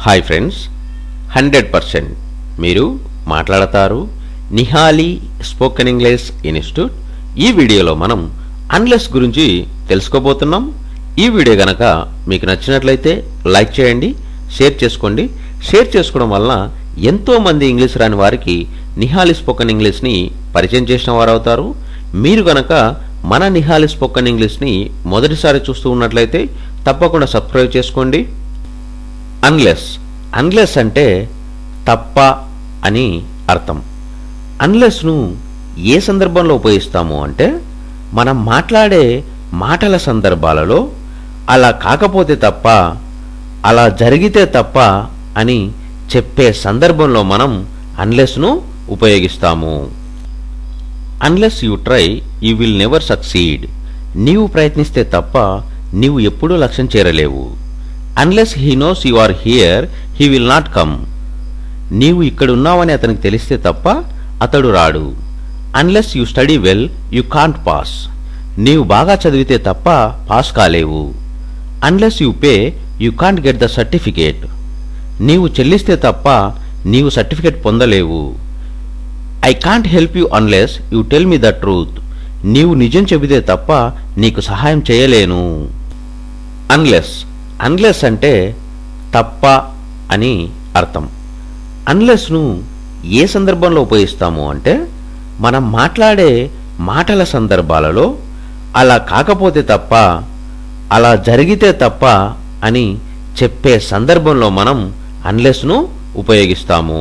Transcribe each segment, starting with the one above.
hi friends hundred percent మీరు మాట్లాడతారు నిహాలి spoken English institute ఈ వీడియోలో మనం అన్లెస్ గురించి తెలుసుకోబోతున్నాం ఈ వీడియో గనక మీకు నచ్చినట్లయితే లైక్ చేయండి షేర్ చేసుకోండి షేర్ చేసుకోవడం వలన ఎంతో మంది ఇంగ్లీష్ రాని వారికి నిహాలి స్పోకెన్ ఇంగ్లీష్ని పరిచయం చేసిన వారు అవుతారు మీరు గనక మన నిహాలి స్పోకెన్ ఇంగ్లీష్ని మొదటిసారి చూస్తూ ఉన్నట్లయితే తప్పకుండా సబ్స్క్రైబ్ చేసుకోండి అన్లెస్ అన్లెస్ అంటే తప్ప అని అర్థం అన్లెస్ను ఏ సందర్భంలో ఉపయోగిస్తాము అంటే మనం మాట్లాడే మాటల సందర్భాలలో అలా కాకపోతే తప్ప అలా జరిగితే తప్ప అని చెప్పే సందర్భంలో మనం అన్లెస్ను ఉపయోగిస్తాము unless you try you will never succeed నీవు ప్రయత్నిస్తే తప్ప నీవు ఎప్పుడూ లక్ష్యం చేరలేవు unless he knows you are here he will not come నీవు ఇక్కడ ఉన్నావని అతనికి తెలిస్తే తప్ప అతడు రాడు unless you study well you can't pass నీవు బాగా చదివితే తప్ప pass కాలేవు unless you pay you can't get the certificate నీవు చెల్లిస్తే తప్ప నీవు certificate పొందలేవు I can't help you unless you tell me the truth నీవు నిజం చెబితే తప్ప నీకు సహాయం చేయలేను అన్లెస్ అన్లెస్ అంటే తప్ప అని అర్థం అన్లెస్ను ఏ సందర్భంలో ఉపయోగిస్తాము అంటే మనం మాట్లాడే మాటల సందర్భాలలో అలా కాకపోతే తప్ప అలా జరిగితే తప్ప అని చెప్పే సందర్భంలో మనం అన్లెస్ను ఉపయోగిస్తాము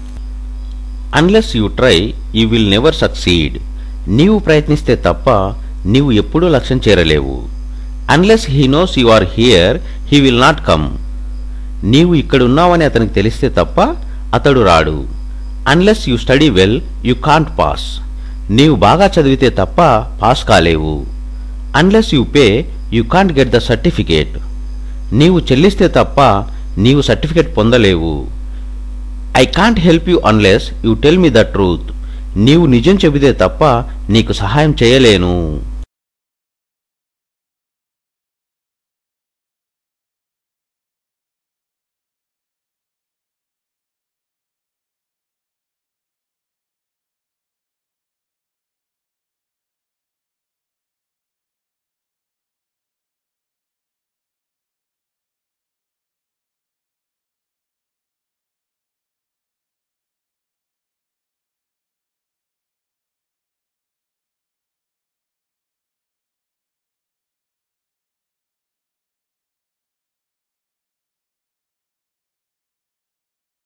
unless you try you will never succeed నీవు ప్రయత్నిస్తే తప్ప నీవు ఎప్పుడూ లక్ష్యం చేరలేవు unless he knows you are here he will not come నీవు ఇక్కడ ఉన్నావని అతనికి తెలిస్తే తప్ప అతడు రాడు unless you study well you can't pass నీవు బాగా చదివితే తప్ప pass కాలేవు unless you pay you can't get the certificate నీవు చెల్లిస్తే తప్ప నీవు certificate పొందలేవు I can't help you unless you tell me the truth నీవు నిజం చెబితే తప్ప నీకు సహాయం చేయలేను